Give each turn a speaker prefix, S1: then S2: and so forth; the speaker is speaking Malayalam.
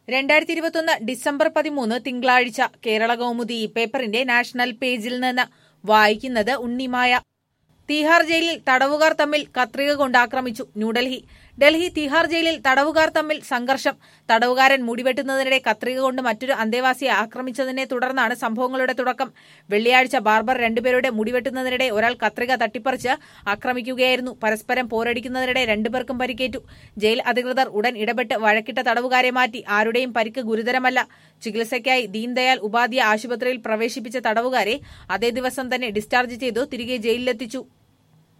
S1: രണ്ടായിരത്തി ഇരുപത്തൊന്ന് ഡിസംബർ പതിമൂന്ന് തിങ്കളാഴ്ച കേരള കൗമുദി ഈ പേപ്പറിന്റെ നാഷണൽ പേജിൽ നിന്ന് വായിക്കുന്നത് ഉണ്ണിമായ തീഹാർ ജയിലിൽ തടവുകാർ തമ്മിൽ കത്രിക കൊണ്ട് ആക്രമിച്ചു ന്യൂഡൽഹി ഡൽഹി തീഹാർ ജയിലിൽ തടവുകാർ തമ്മിൽ സംഘർഷം തടവുകാരൻ മുടിവെട്ടുന്നതിനിടെ കത്രിക കൊണ്ട് മറ്റൊരു അന്തേവാസിയെ ആക്രമിച്ചതിനെ തുടർന്നാണ് സംഭവങ്ങളുടെ തുടക്കം വെള്ളിയാഴ്ച ബാർബർ രണ്ടുപേരുടെ മുടിവെട്ടുന്നതിനിടെ ഒരാൾ കത്രിക തട്ടിപ്പറിച്ച് ആക്രമിക്കുകയായിരുന്നു പരസ്പരം പോരടിക്കുന്നതിനിടെ രണ്ടുപേർക്കും പരിക്കേറ്റു ജയിൽ അധികൃതർ ഉടൻ ഇടപെട്ട് വഴക്കിട്ട തടവുകാരെ മാറ്റി ആരുടെയും പരിക്ക് ഗുരുതരമല്ല ചികിത്സയ്ക്കായി ദീൻദയാൽ ഉപാധ്യായ ആശുപത്രിയിൽ പ്രവേശിപ്പിച്ച തടവുകാരെ അതേ ദിവസം തന്നെ ഡിസ്ചാർജ് ചെയ്തു തിരികെ ജയിലിലെത്തിച്ചു